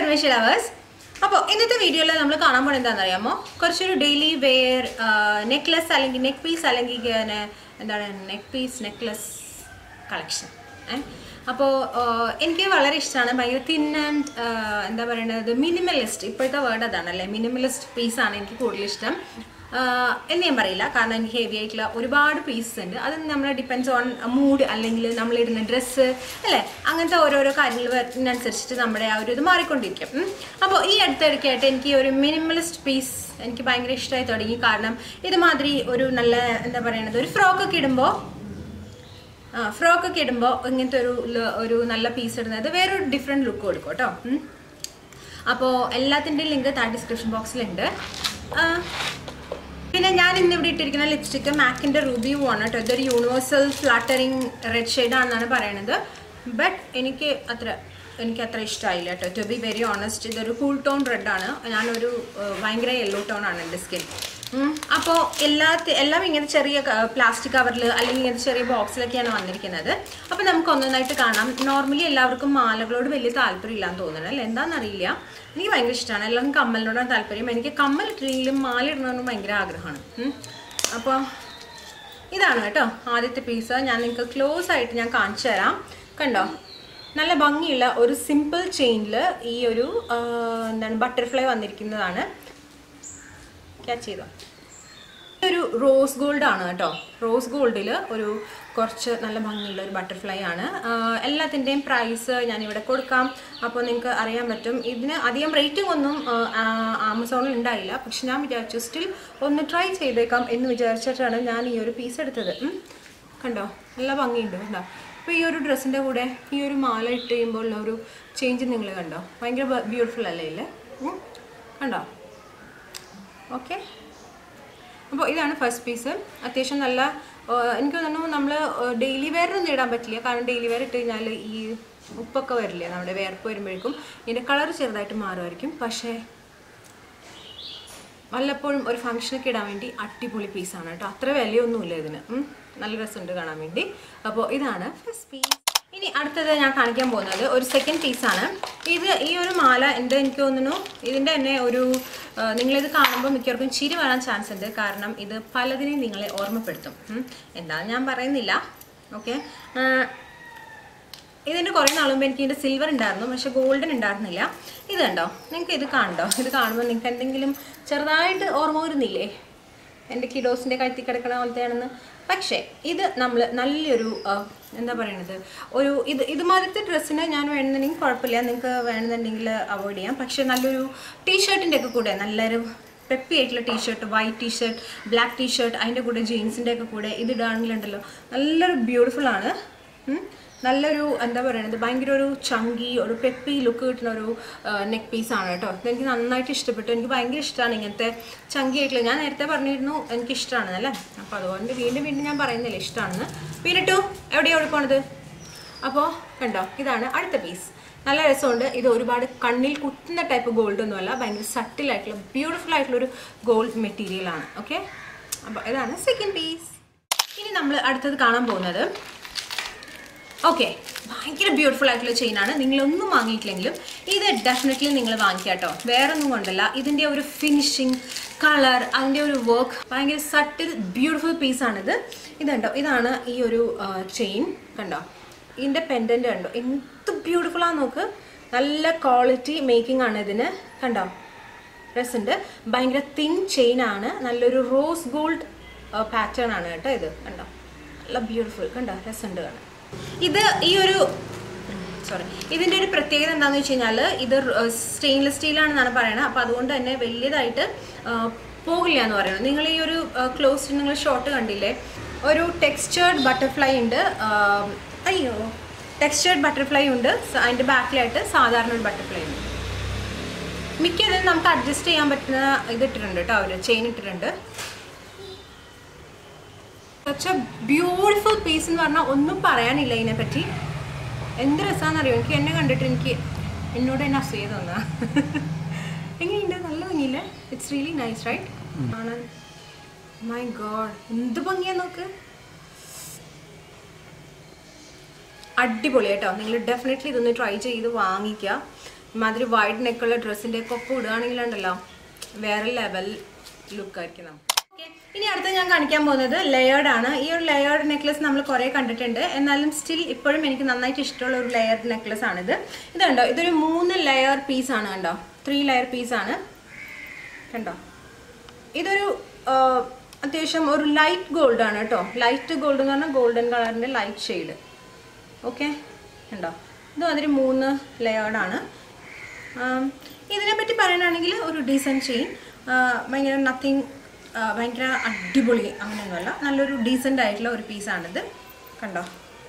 അന്വേഷ lovers അപ്പോൾ ഇന്നത്തെ വീഡിയോയിൽ നമ്മൾ കാണാൻ പോകുന്നത് എന്താണെന്ന് അറിയാമോ കുറച്ചൊരു ഡെയിലി വെയർ നെക്ലസ് അല്ലെങ്കിൽ നെക്ക് പീസ് അല്ലെങ്കിൽ ഇങ്ങനെ എന്താണ് നെക്ക് പീസ് നെക്ലസ് കളക്ഷൻ അപ്പോൾ എനിക്ക് വളരെ ഇഷ്ടമാണ് ഭയങ്കര തിൻ ആൻഡ് എന്താ പറയുന്നത് മിനിമലിസ്റ്റ് ഇപ്പോഴത്തെ വേർഡ് അതാണല്ലേ മിനിമലിസ്റ്റ് പീസാണ് എനിക്ക് കൂടുതൽ ഇഷ്ടം ആഹ് എന്ന് ഞാൻ പറയില്ല കാരണം എനിക്ക് ഹെവി ആയിട്ടുള്ള ഒരുപാട് പീസസ് ഉണ്ട് അത് നമ്മൾ ഡിപ്പെൻസ് ഓൺ മൂഡ് അല്ലെങ്കിൽ നമ്മളിടുന്ന ഡ്രസ്സ് അല്ലേ അങ്ങനത്തെ ഓരോരോ കാര്യങ്ങൾ വരുന്നതനുസരിച്ചിട്ട് നമ്മുടെ ആ ഒരു ഇത് മാറിക്കൊണ്ടിരിക്കും ഉം. അപ്പോൾ ഈ അടുത്തിടയ്ക്കായിട്ട് എനിക്ക് ഒരു മിനിമലിസ്റ്റ് പീസ് എനിക്ക് ഭയങ്കര ഇഷ്ടമായി തുടങ്ങി കാരണം ഇതുമാതിരി ഒരു നല്ല എന്താ പറയണത് ഒരു ഫ്രോക്കൊക്കെ ഇടുമ്പോൾ ആ ഫ്രോക്കൊക്കെ ഇടുമ്പോൾ ഇങ്ങനത്തെ ഒരു ല- ഒരു നല്ല പീസ് ഇടുന്നത് വേറൊരു ഡിഫറെൻറ്റ് ലുക്ക് കൊടുക്കും കേട്ടോ അപ്പോൾ എല്ലാത്തിൻ്റെയും ലിങ്ക് താഴെ ഡിസ്ക്രിപ്ഷൻ ബോക്സിലുണ്ട് ആ, പിന്നെ ഞാൻ ഇന്ന് ഇവിടെ ഇട്ടിരിക്കുന്ന ലിപ്സ്റ്റിക്ക് മാക്കിൻ്റെ റൂബിയു ആണ് കേട്ടോ ഇതൊരു യൂണിവേഴ്സൽ ഫ്ലാറ്ററിങ് റെഡ് ഷെയ്ഡ് ആണെന്നാണ് പറയണത് ബട്ട് എനിക്ക് അത്ര എനിക്ക് അത്ര ഇഷ്ടമായില്ല കേട്ടോ ടു ബി വെരി ഓണസ്റ്റ് ഇതൊരു കൂൾ ടോൺ റെഡ് ആണ് ഞാനൊരു ആ, ഭയങ്കര യെല്ലോ ടോൺ ആണ് എൻ്റെ സ്കിൻ അപ്പോൾ എല്ലാ എല്ലാം ഇങ്ങനെ ചെറിയ പ്ലാസ്റ്റിക് കവറിൽ അല്ലെങ്കിൽ ഇങ്ങനത്തെ ചെറിയ ബോക്സിലൊക്കെയാണ് വന്നിരിക്കുന്നത് അപ്പോൾ നമുക്ക് ഒന്നൊന്നായിട്ട് കാണാം നോർമലി എല്ലാവർക്കും മാലകളോട് വലിയ താല്പര്യം ഇല്ലാന്ന് തോന്നുന്നു അല്ലേ എന്താണെന്നറിയില്ല എനിക്ക് ഭയങ്കര ഇഷ്ടമാണ് എല്ലാവർക്കും കമ്മലിനോടാണ് താല്പര്യം എനിക്ക് കമ്മൽ ഇട്ടില്ലെങ്കിലും മാല ഇടണമെന്ന് ഭയങ്കര ആഗ്രഹമാണ് ഉം. അപ്പോൾ ഇതാണ് കേട്ടോ ആദ്യത്തെ പീസ് ഞാൻ നിങ്ങൾക്ക് ക്ലോസ് ആയിട്ട് ഞാൻ കാണിച്ചു തരാം കണ്ടോ നല്ല ഭംഗിയുള്ള ഒരു സിമ്പിൾ ചെയിനിൽ ഈ ഒരു ആ, എന്താണ് ബട്ടർഫ്ലൈ വന്നിരിക്കുന്നതാണ് ക്യാച്ച് ചെയ്തോ ഒരു റോസ് ഗോൾഡ് ആണ് കേട്ടോ റോസ് ഗോൾഡിൽ ഒരു കുറച്ച് നല്ല ഭംഗിയുള്ള ഒരു ബട്ടർഫ്ലൈ ആണ് ആഹ് എല്ലാത്തിൻ്റെയും പ്രൈസ് ഞാനിവിടെ കൊടുക്കാം അപ്പോൾ നിങ്ങൾക്ക് അറിയാൻ പറ്റും ഇതിന് അധികം റേറ്റിംഗ് ഒന്നും ആഹ് ആമസോണിൽ ഉണ്ടായില്ല പക്ഷെ ഞാൻ വിചാരിച്ചു സ്റ്റിൽ ഒന്ന് ട്രൈ ചെയ്തേക്കാം എന്ന് വിചാരിച്ചിട്ടാണ് ഞാൻ ഈ ഒരു പീസ് എടുത്തത് ഉം. കണ്ടോ നല്ല ഭംഗിയുണ്ട് കണ്ടോ അപ്പോൾ ഈ ഒരു ഡ്രസ്സിൻ്റെ കൂടെ ഈ ഒരു മാല ഇട്ട് കഴിയുമ്പോൾ ഉള്ള ഒരു ചേഞ്ച് നിങ്ങൾ കണ്ടോ ഭയങ്കര ബ്യൂട്ടിഫുൾ അല്ലേ ഇല്ലേ ഉം. കണ്ടോ ഓക്കെ അപ്പോൾ ഇതാണ് ഫസ്റ്റ് പീസ് അത്യാവശ്യം നല്ല ആ, എനിക്ക് തോന്നുന്നു നമ്മൾ ഡെയിലി വെയറിനൊന്നും ഇടാൻ പറ്റില്ല കാരണം ഡെയിലി വെയർ ഇട്ട് കഴിഞ്ഞാൽ ഈ ഉപ്പൊക്കെ വരില്ലേ നമ്മുടെ വേർപ്പ് വരുമ്പോഴേക്കും ഇതിൻ്റെ കളർ ചെറുതായിട്ട് മാറുമായിരിക്കും പക്ഷേ വല്ലപ്പോഴും ഒരു ഫംഗ്ഷനൊക്കെ ഇടാൻ വേണ്ടി അടിപൊളി പീസാണ് കേട്ടോ അത്ര വിലയൊന്നുമില്ല ഇതിന് ഉം. നല്ല രസമുണ്ട് കാണാൻ വേണ്ടി അപ്പോൾ ഇതാണ് ഫസ്റ്റ് പീസ് ഇനി അടുത്തത് ഞാൻ കാണിക്കാൻ പോകുന്നത് ഒരു സെക്കൻഡ് പീസാണ് ഇത് ഈ ഒരു മാല എന്താ എനിക്ക് തോന്നുന്നു ഇതിൻ്റെ തന്നെ ഒരു ആ, നിങ്ങളിത് കാണുമ്പോൾ മിക്കവർക്കും ചിരി വരാൻ ചാൻസ് ഉണ്ട് കാരണം ഇത് പലതിനെയും നിങ്ങളെ ഓർമ്മപ്പെടുത്തും ഉം. എന്താണെന്ന് ഞാൻ പറയുന്നില്ല ഓക്കെ ഇതിൻ്റെ കുറേ നാൾ മുമ്പ് എനിക്ക് ഇതിൻ്റെ സിൽവർ ഉണ്ടായിരുന്നു പക്ഷെ ഗോൾഡൻ ഉണ്ടായിരുന്നില്ല ഇത് കണ്ടോ നിങ്ങൾക്ക് ഇത് കണ്ടോ ഇത് കാണുമ്പോൾ നിങ്ങൾക്ക് എന്തെങ്കിലും ചെറുതായിട്ട് ഓർമ്മ വരുന്നില്ലേ എൻ്റെ കിഡോസിൻ്റെ കഴുത്തി കിടക്കണ പോലത്തെയാണെന്ന് പക്ഷേ ഇത് നമ്മൾ നല്ലൊരു ആ, എന്താ പറയണത് ഒരു ഇത് ഇതുമാതിരത്തെ ഡ്രസ്സിന് ഞാൻ വേണമെന്നുണ്ടെങ്കിൽ കുഴപ്പമില്ല നിങ്ങൾക്ക് വേണമെന്നുണ്ടെങ്കിൽ അവോയ്ഡ് ചെയ്യാം പക്ഷേ നല്ലൊരു ടീഷർട്ടിൻ്റെ ഒക്കെ കൂടെ നല്ലൊരു പെപ്പി ആയിട്ടുള്ള t-shirt white t-shirt black t-shirt അതിൻ്റെ കൂടെ ജീൻസിൻ്റെ ഒക്കെ കൂടെ ഇത് ഇടുകയാണെങ്കിലുണ്ടല്ലോ നല്ലൊരു ബ്യൂട്ടിഫുൾ ആണ് ഉം. നല്ലൊരു എന്താ പറയണത് ഭയങ്കര ഒരു ചങ്കി ഒരു പെപ്പി ലുക്ക് കിട്ടുന്ന ഒരു നെക്ക് പീസാണ് കേട്ടോ ഇതെനിക്ക് നന്നായിട്ട് ഇഷ്ടപ്പെട്ടു എനിക്ക് ഭയങ്കര ഇഷ്ടമാണ് ഇങ്ങനത്തെ ചങ്കി ആയിട്ടുള്ള ഞാൻ നേരത്തെ പറഞ്ഞിരുന്നു എനിക്ക് ഇഷ്ടമാണ് അല്ലേ അപ്പോൾ അതുകൊണ്ട് വീണ്ടും വീണ്ടും ഞാൻ പറയുന്നില്ല ഇഷ്ടമാണെന്ന് പിന്നിട്ടു എവിടെയാണ് എവിടെ പോണത് അപ്പോൾ കണ്ടോ ഇതാണ് അടുത്ത പീസ് നല്ല രസമുണ്ട് ഇത് ഒരുപാട് കണ്ണിൽ കുത്തുന്ന ടൈപ്പ് ഗോൾഡ് ഒന്നുമല്ല ഭയങ്കര സട്ടിലായിട്ടുള്ള ബ്യൂട്ടിഫുൾ ആയിട്ടുള്ള ഒരു ഗോൾഡ് മെറ്റീരിയലാണ് ഓക്കെ അപ്പോൾ ഇതാണ് സെക്കൻഡ് പീസ് ഇനി നമ്മൾ അടുത്തത് കാണാൻ പോകുന്നത് ഓക്കെ ഭയങ്കര ബ്യൂട്ടിഫുൾ ആയിട്ടുള്ള ചെയിനാണ് നിങ്ങളൊന്നും വാങ്ങിയിട്ടില്ലെങ്കിലും ഇത് ഡെഫിനറ്റ്ലി നിങ്ങൾ വാങ്ങിക്കുക കേട്ടോ വേറെ ഒന്നും കൊണ്ടല്ല ഇതിൻ്റെ ഒരു ഫിനിഷിങ് കളർ അതിൻ്റെ ഒരു വർക്ക് ഭയങ്കര സട്ടിൽ ബ്യൂട്ടിഫുൾ പീസാണിത് ഇതുണ്ടോ ഇതാണ് ഈ ഒരു ചെയിൻ കണ്ടോ ഇതിൻ്റെ പെൻഡൻ്റ് കണ്ടോ എന്ത് ബ്യൂട്ടിഫുൾ ആണെന്ന് നോക്ക് നല്ല ക്വാളിറ്റി മേക്കിംഗ് ആണ് ഇതിന് കണ്ടോ രസമുണ്ട് ഭയങ്കര തിൻ ചെയിൻ ആണ് നല്ലൊരു റോസ് ഗോൾഡ് പാറ്റേൺ ആണ് കേട്ടോ ഇത് കണ്ടോ നല്ല ബ്യൂട്ടിഫുൾ കണ്ടോ രസമുണ്ട് കാണാൻ ഇത് ഈ ഒരു സോറി ഇതിൻ്റെ ഒരു പ്രത്യേകത എന്താണെന്ന് വെച്ച് കഴിഞ്ഞാൽ ഇത് സ്റ്റെയിൻലെസ് സ്റ്റീലാണെന്നാണ് പറയുന്നത് അപ്പോൾ അതുകൊണ്ട് തന്നെ വലിയതായിട്ട് ആ, പോകില്ല എന്ന് പറയുന്നത് നിങ്ങൾ ഈ ഒരു ക്ലോസ് നിങ്ങൾ ഷോട്ട് കണ്ടില്ലേ ഒരു ടെക്സ്ചേർഡ് ബട്ടർഫ്ലൈ ഉണ്ട് ആ, അയ്യോ ടെക്സ്ചേർഡ് ബട്ടർഫ്ലൈ ഉണ്ട് സ- അതിൻ്റെ ബാക്കിലായിട്ട് സാധാരണ ഒരു ബട്ടർഫ്ലൈ ഉണ്ട് മിക്കതും നമുക്ക് അഡ്ജസ്റ്റ് ചെയ്യാൻ പറ്റുന്ന ഇത് ഇട്ടിട്ടുണ്ട് കേട്ടോ അവർ ചെയിൻ ഇട്ടിട്ടുണ്ട് സച്ച് എ ബ്യൂട്ടിഫുൾ പീസ് എന്ന് പറഞ്ഞാൽ ഒന്നും പറയാനില്ല ഇതിനെപ്പറ്റി എന്ത് രസമാണെന്നറിയോ എനിക്ക് എന്നെ കണ്ടിട്ട് എനിക്ക് എന്നോട് തന്നെ അസൂയ തോന്നുക എങ്ങനെയുണ്ട് നല്ല ഭംഗിയില്ലേ ഇറ്റ്സ് റിയലി നൈസ് റൈറ്റ് ആണ് മൈ ഗോഡ് എന്ത് ഭംഗിയാ നോക്ക് അടിപൊളി കേട്ടോ നിങ്ങൾ ഡെഫിനറ്റ്ലി ഇതൊന്ന് ട്രൈ ചെയ്ത് വാങ്ങിക്കുക ഇമാതിരി വൈഡ് നെക്കുള്ള ഡ്രസ്സിൻ്റെ ഒക്കെ ഒപ്പം ഇടുകയാണെങ്കിലുണ്ടല്ലോ വേറെ ലെവൽ ലുക്കായിരിക്കും നമുക്ക് Okay. ഇനി അടുത്ത ഞാൻ കാണിക്കാൻ പോകുന്നത് ലെയേർഡ് ആണ് ഈ ഒരു ലെയേർഡ് നെക്ലസ് നമ്മൾ കുറേ കണ്ടിട്ടുണ്ട് എന്നാലും സ്റ്റിൽ ഇപ്പോഴും എനിക്ക് നന്നായിട്ട് ഇഷ്ടമുള്ള ഒരു ലെയർഡ് നെക്ലസ് ആണിത് ഇത് കണ്ടോ ഇതൊരു മൂന്ന് ലെയർ പീസ് ആണ് കണ്ടോ ത്രീ ലെയർ പീസ് ആണ് കണ്ടോ ഇതൊരു ആ, അത്യാവശ്യം ഒരു ലൈറ്റ് ഗോൾഡ് ആണ് കേട്ടോ ലൈറ്റ് ഗോൾഡ് എന്ന് പറഞ്ഞാൽ ഗോൾഡൻ കളറിൻ്റെ ലൈറ്റ് ഷെയ്ഡ് ഓക്കെ ഉണ്ടോ ഇതും അതിന് മൂന്ന് ലെയേർഡാണ് ഇതിനെപ്പറ്റി പറയാനാണെങ്കിൽ ഒരു ഡീസൻറ്റ് ചെയിൻ ഭയങ്കര നത്തിങ് ഭയങ്കര അടിപൊളി അങ്ങനെയൊന്നുമല്ല നല്ലൊരു ഡീസൻ്റ് ആയിട്ടുള്ള ഒരു പീസാണിത് കണ്ടോ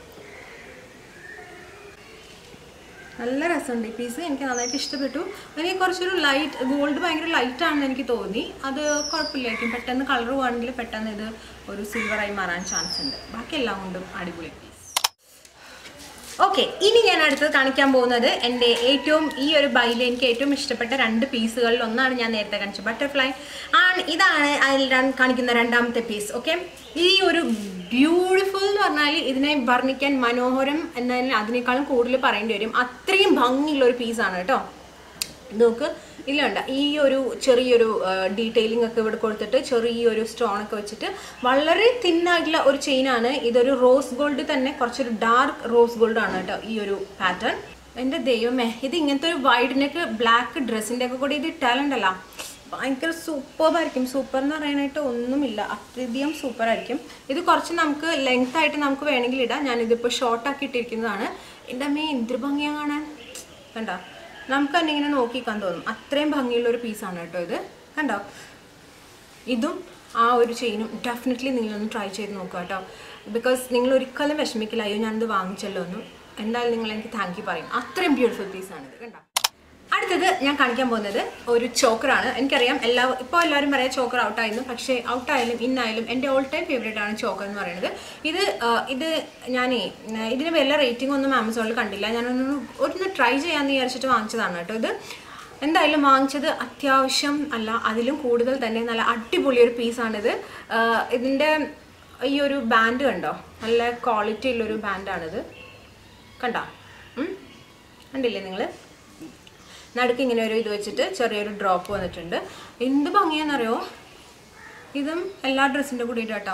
നല്ല രസമുണ്ട് ഈ പീസ് എനിക്ക് നന്നായിട്ട് ഇഷ്ടപ്പെട്ടു എനിക്ക് കുറച്ചൊരു ലൈറ്റ് ഗോൾഡ് ഭയങ്കര ലൈറ്റ് ആണെന്ന് എനിക്ക് തോന്നി അത് കുഴപ്പമില്ലായിരിക്കും പെട്ടെന്ന് കളർ പോവാണെങ്കിൽ പെട്ടെന്ന് ഇത് ഒരു സിൽവറായി മാറാൻ ചാൻസ് ഉണ്ട് ബാക്കി എല്ലാം കൊണ്ടും അടിപൊളി പീസ് ഓക്കെ ഇനി ഞാൻ അടുത്തത് കാണിക്കാൻ പോകുന്നത് എൻ്റെ ഏറ്റവും ഈ ഒരു ബൈയിൽ എനിക്ക് ഏറ്റവും ഇഷ്ടപ്പെട്ട രണ്ട് പീസുകളിൽ ഒന്നാണ് ഞാൻ നേരത്തെ കാണിച്ചത് ബട്ടർഫ്ലൈ ആണ് ഇതാണ് അതിൽ രൺ- കാണിക്കുന്ന രണ്ടാമത്തെ പീസ് ഓക്കെ ഈ ഒരു ബ്യൂട്ടിഫുൾ എന്ന് പറഞ്ഞാൽ ഇതിനെ വർണ്ണിക്കാൻ മനോഹരം എന്നതിന് അതിനേക്കാളും കൂടുതൽ പറയേണ്ടി വരും അത്രയും ഭംഗിയുള്ള ഒരു പീസാണ് കേട്ടോ നോക്ക് ഇല്ലുണ്ട് ഈ ഒരു ചെറിയൊരു ഡീറ്റെയിലിംഗ് ഒക്കെ ഇവിടെ കൊടുത്തിട്ട് ചെറിയൊരു സ്റ്റോൺ ഒക്കെ വെച്ചിട്ട് വളരെ തിന്നായിട്ടുള്ള ഒരു ചെയിനാണ് ഇതൊരു റോസ് ഗോൾഡ് തന്നെ കുറച്ചൊരു ഡാർക്ക് റോസ് ഗോൾഡ് ആണ് കേട്ടോ ഈ ഒരു പാറ്റേൺ എൻ്റെ ദൈവമേ ഇത് ഇങ്ങനത്തെ ഒരു വൈഡ് നെക്ക് ബ്ലാക്ക് ഡ്രസ്സിൻ്റെ ഒക്കെ കൂടി ഇത് ഇട്ടാലുണ്ടല്ലോ ഭയങ്കര സൂപ്പറായിരിക്കും സൂപ്പർ എന്ന് പറയാനായിട്ട് ഒന്നുമില്ല അത്യധികം സൂപ്പർ ആയിരിക്കും ഇത് കുറച്ച് നമുക്ക് ലെങ്ത് ആയിട്ട് നമുക്ക് വേണമെങ്കിൽ ഇടാം ഞാനിതിപ്പോൾ ഷോർട്ട് ആക്കി ഇട്ടിരിക്കുന്നതാണ് എൻ്റെ അമ്മേ എന്തൊരു ഭംഗിയാണ് കാണാൻ കണ്ടോ നമുക്ക് തന്നെ ഇങ്ങനെ നോക്കിക്കാൻ തോന്നും അത്രയും ഭംഗിയുള്ള ഒരു പീസാണ് കേട്ടോ ഇത് കണ്ടോ ഇതും ആ ഒരു ചെയിനും ഡെഫിനറ്റ്ലി നിങ്ങളൊന്ന് ട്രൈ ചെയ്ത് നോക്കുക കേട്ടോ ബിക്കോസ് നിങ്ങൾ ഒരിക്കലും വിഷമിക്കില്ല അയ്യോ ഞാനിത് വാങ്ങിച്ചല്ലോ ഒന്നും എന്തായാലും നിങ്ങൾ എനിക്ക് താങ്ക് യു പറയും അത്രയും ബ്യൂട്ടിഫുൾ പീസാണ് ഇത് കണ്ടോ അടുത്തത് ഞാൻ കാണിക്കാൻ പോകുന്നത് ഒരു ചോക്കറാണ് എനിക്കറിയാം എല്ലാ ഇപ്പോൾ എല്ലാവരും പറയാം ചോക്കർ ഔട്ടായിരുന്നു പക്ഷേ ഔട്ടായാലും ഇന്നായാലും എൻ്റെ ഓൾ ടൈം ഫേവറേറ്റ് ആണ് ചോക്കർ എന്ന് പറയുന്നത് ഇത് ആ, ഇത് ഞാനേ ഉം, ഇതിന് വല്ല റേറ്റിംഗ് ഒന്നും ആമസോണിൽ കണ്ടില്ല ഞാനൊന്ന് ഒന്ന് ട്രൈ ചെയ്യാമെന്ന് വിചാരിച്ചിട്ട് വാങ്ങിച്ചതാണ് കേട്ടോ ഇത് എന്തായാലും വാങ്ങിച്ചത് അത്യാവശ്യം അല്ല അതിലും കൂടുതൽ തന്നെ നല്ല അടിപൊളി ഒരു പീസാണിത് ഇതിൻ്റെ ഈ ഒരു ബാൻഡ് കണ്ടോ നല്ല ക്വാളിറ്റി ഉള്ളൊരു ബാൻഡാണിത് കണ്ടോ ഉം? കണ്ടില്ലേ നിങ്ങൾ നടുക്ക് ഇങ്ങനെ ഒരു ഇത് വെച്ചിട്ട് ചെറിയൊരു ഡ്രോപ്പ് വന്നിട്ടുണ്ട് എന്ത് ഭംഗിയാണെന്നറിയോ ഇതും എല്ലാ ഡ്രസ്സിൻ്റെ കൂടി കേട്ടോ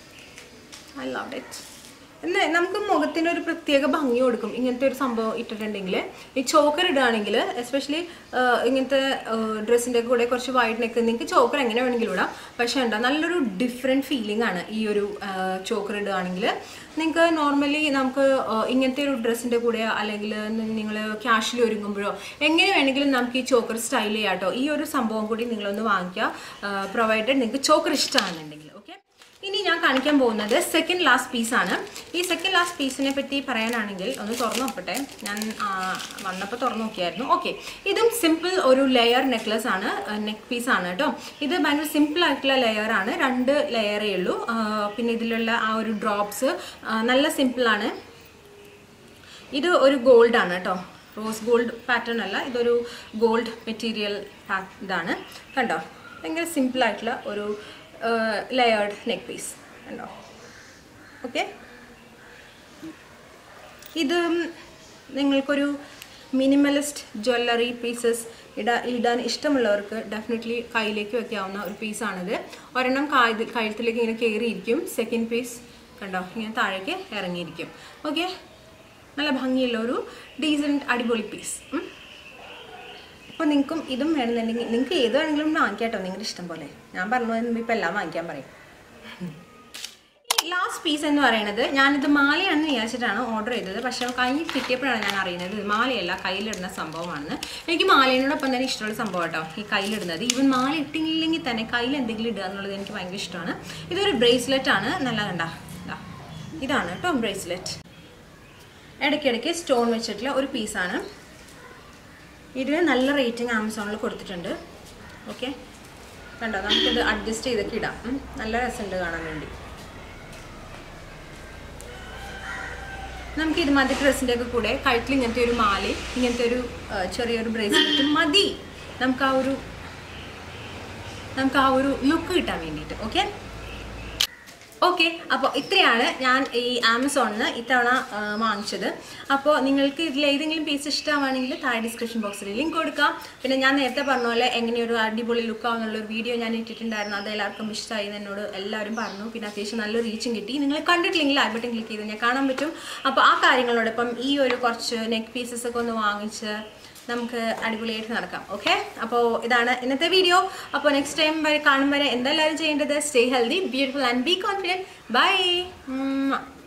ഐ ലവ് ഇറ്റ് എന്നാൽ നമുക്ക് മുഖത്തിന് ഒരു പ്രത്യേക ഭംഗി കൊടുക്കും ഇങ്ങനത്തെ ഒരു സംഭവം ഇട്ടിട്ടുണ്ടെങ്കിൽ ഈ ചോക്കർ ഇടുകയാണെങ്കിൽ എസ്പെഷ്യലി ഇങ്ങനത്തെ ഡ്രസ്സിൻ്റെ കൂടെ കുറച്ച് വൈഡ് നെക്ക് നിങ്ങൾക്ക് ചോക്കർ എങ്ങനെ വേണമെങ്കിലും ഇടാം പക്ഷേ ഉണ്ടോ നല്ലൊരു ഡിഫറെൻറ്റ് ഫീലിംഗ് ആണ് ഈ ഒരു ചോക്കർ ഇടുകയാണെങ്കിൽ നിങ്ങൾക്ക് നോർമലി നമുക്ക് ആ, ഇങ്ങനത്തെ ഒരു ഡ്രസ്സിൻ്റെ കൂടെ അല്ലെങ്കിൽ നിങ്ങൾ ക്യാഷിൽ ഒരുങ്ങുമ്പോഴോ എങ്ങനെ വേണമെങ്കിലും നമുക്ക് ഈ ചോക്കർ സ്റ്റൈൽ ചെയ്യാം കേട്ടോ ഈ ഒരു സംഭവം കൂടി നിങ്ങളൊന്ന് വാങ്ങിക്കുക പ്രൊവൈഡഡ് നിങ്ങൾക്ക് ചോക്കർ ഇഷ്ടമാണെന്നുണ്ടെങ്കിൽ ഓക്കെ ഇനി ഞാൻ കാണിക്കാൻ പോകുന്നത് സെക്കൻഡ് ലാസ്റ്റ് പീസാണ് ഈ സെക്കൻഡ് ലാസ്റ്റ് പീസിനെ പറ്റി പറയാനാണെങ്കിൽ ഒന്ന് തുറന്നു നോക്കട്ടെ ഞാൻ വന്നപ്പോൾ തുറന്നു നോക്കിയായിരുന്നു ഓക്കെ ഇതും സിമ്പിൾ ഒരു ലെയർ നെക്ലസ് ആണ് നെക്ക് പീസ് ആണ് കേട്ടോ ഇത് ഭയങ്കര സിമ്പിൾ ആയിട്ടുള്ള ലെയർ ആണ് രണ്ട് ലെയറേ ഉള്ളൂ ആ, പിന്നെ ഇതിലുള്ള ആ ഒരു ഡ്രോപ്സ് നല്ല സിമ്പിളാണ് ഇത് ഒരു ഗോൾഡ് ആണ് കേട്ടോ റോസ് ഗോൾഡ് പാറ്റേൺ അല്ല ഇതൊരു ഗോൾഡ് മെറ്റീരിയൽ ഇതാണ് കണ്ടോ ഭയങ്കര സിമ്പിൾ ആയിട്ടുള്ള ഒരു ലെയേർഡ് നെക്ക് പീസ് കണ്ടോ ഓക്കെ ഇത് നിങ്ങൾക്കൊരു മിനിമലിസ്റ്റ് ജ്വല്ലറി പീസസ് ഇടാ ഇടാൻ ഇഷ്ടമുള്ളവർക്ക് ഡെഫിനറ്റ്ലി കയ്യിലേക്ക് വെക്കാവുന്ന ഒരു പീസാണിത് ഒരെണ്ണം കായ് കഴുത്തിലേക്ക് ഇങ്ങനെ കയറിയിരിക്കും സെക്കൻഡ് പീസ് കണ്ടോ ഇങ്ങനെ താഴേക്ക് ഇറങ്ങിയിരിക്കും ഓക്കെ നല്ല ഭംഗിയുള്ള ഒരു ഡീസൻറ്റ് അടിപൊളി പീസ് അപ്പോൾ നിങ്ങൾക്കും ഇതും വേണമെന്നുണ്ടെങ്കിൽ നിങ്ങൾക്ക് ഏത് വേണമെങ്കിലും വാങ്ങിക്കാം കേട്ടോ നിങ്ങളുടെ ഇഷ്ടം പോലെ ഞാൻ പറഞ്ഞു ഇപ്പോൾ എല്ലാം വാങ്ങിക്കാൻ പറയും ലാസ്റ്റ് പീസ് എന്ന് പറയുന്നത് ഞാനിത് മാലയാണെന്ന് വിചാരിച്ചിട്ടാണ് ഓർഡർ ചെയ്തത് പക്ഷേ കൈ കിട്ടിയപ്പോഴാണ് ഞാൻ അറിയുന്നത് ഇത് മാലയല്ല കയ്യിലിടുന്ന സംഭവമാണെന്ന് എനിക്ക് മാലേനോടൊപ്പം തന്നെ ഇഷ്ടമുള്ള സംഭവം കേട്ടോ ഈ കയ്യിലിടുന്നത് ഈവൻ മാല ഇട്ടില്ലെങ്കിൽ തന്നെ കയ്യിൽ എന്തെങ്കിലും ഇടുക എന്നുള്ളത് എനിക്ക് ഭയങ്കര ഇഷ്ടമാണ് ഇതൊരു ബ്രേസ്ലെറ്റ് ആണ് നല്ല കണ്ട ദാ. ഇതാണ് കേട്ടോ ബ്രേസ്ലെറ്റ് ഇടയ്ക്കിടയ്ക്ക് സ്റ്റോൺ വെച്ചിട്ടുള്ള ഒരു പീസാണ് ഇതിന് നല്ല റേറ്റിംഗ് ആമസോണിൽ കൊടുത്തിട്ടുണ്ട് ഓക്കെ കണ്ടോ നമുക്കിത് അഡ്ജസ്റ്റ് ചെയ്തൊക്കെ ഇടാം ഉം. നല്ല രസമുണ്ട് കാണാൻ വേണ്ടി നമുക്ക് ഇത് മതി ഡ്രസ്സിൻ്റെ ഒക്കെ കൂടെ കഴുത്തിൽ ഇങ്ങനത്തെ ഒരു മാലയും ഇങ്ങനത്തെ ഒരു ആ, ചെറിയൊരു ബ്രേസ്ലെറ്റ് മതി നമുക്ക് ആ ഒരു നമുക്ക് ആ ഒരു ലുക്ക് കിട്ടാൻ വേണ്ടിയിട്ട് ഓക്കെ ഓക്കെ അപ്പോൾ ഇത്രയാണ് ഞാൻ ഈ ആമസോണിൽ നിന്ന് ഇത്തവണ ആ, വാങ്ങിച്ചത് അപ്പോൾ നിങ്ങൾക്ക് ഇതിൽ ഏതെങ്കിലും പീസ് ഇഷ്ടമാണെങ്കിൽ താഴെ ഡിസ്ക്രിപ്ഷൻ ബോക്സിൽ ലിങ്ക് കൊടുക്കാം പിന്നെ ഞാൻ നേരത്തെ പറഞ്ഞ പോലെ എങ്ങനെ ഒരു അടിപൊളി ലുക്ക് ആവുന്നുള്ള ഒരു വീഡിയോ ഞാൻ ഇട്ടിട്ടുണ്ടായിരുന്നു അത് എല്ലാവർക്കും ഇഷ്ടമായി എന്ന് എന്നോട് എല്ലാവരും പറഞ്ഞു പിന്നെ അത്യാവശ്യം നല്ലൊരു റീച്ചും കിട്ടി നിങ്ങൾ കണ്ടിട്ടില്ലെങ്കിൽ ഐ ബട്ടൺ ക്ലിക്ക് ചെയ്ത് ഞാൻ കാണാൻ പറ്റും അപ്പോൾ ആ കാര്യങ്ങളോടൊപ്പം ഈ ഒരു കുറച്ച് നെക്ക് പീസസ് ഒക്കെ ഒന്ന് വാങ്ങിച്ച് നമുക്ക് അടിപൊളിയായിട്ട് നടക്കാം ഓക്കെ അപ്പോൾ ഇതാണ് ഇന്നത്തെ വീഡിയോ അപ്പോൾ നെക്സ്റ്റ് ടൈം വരെ കാണും വരെ എന്തായാലും ചെയ്യേണ്ടത് stay healthy beautiful and be confident by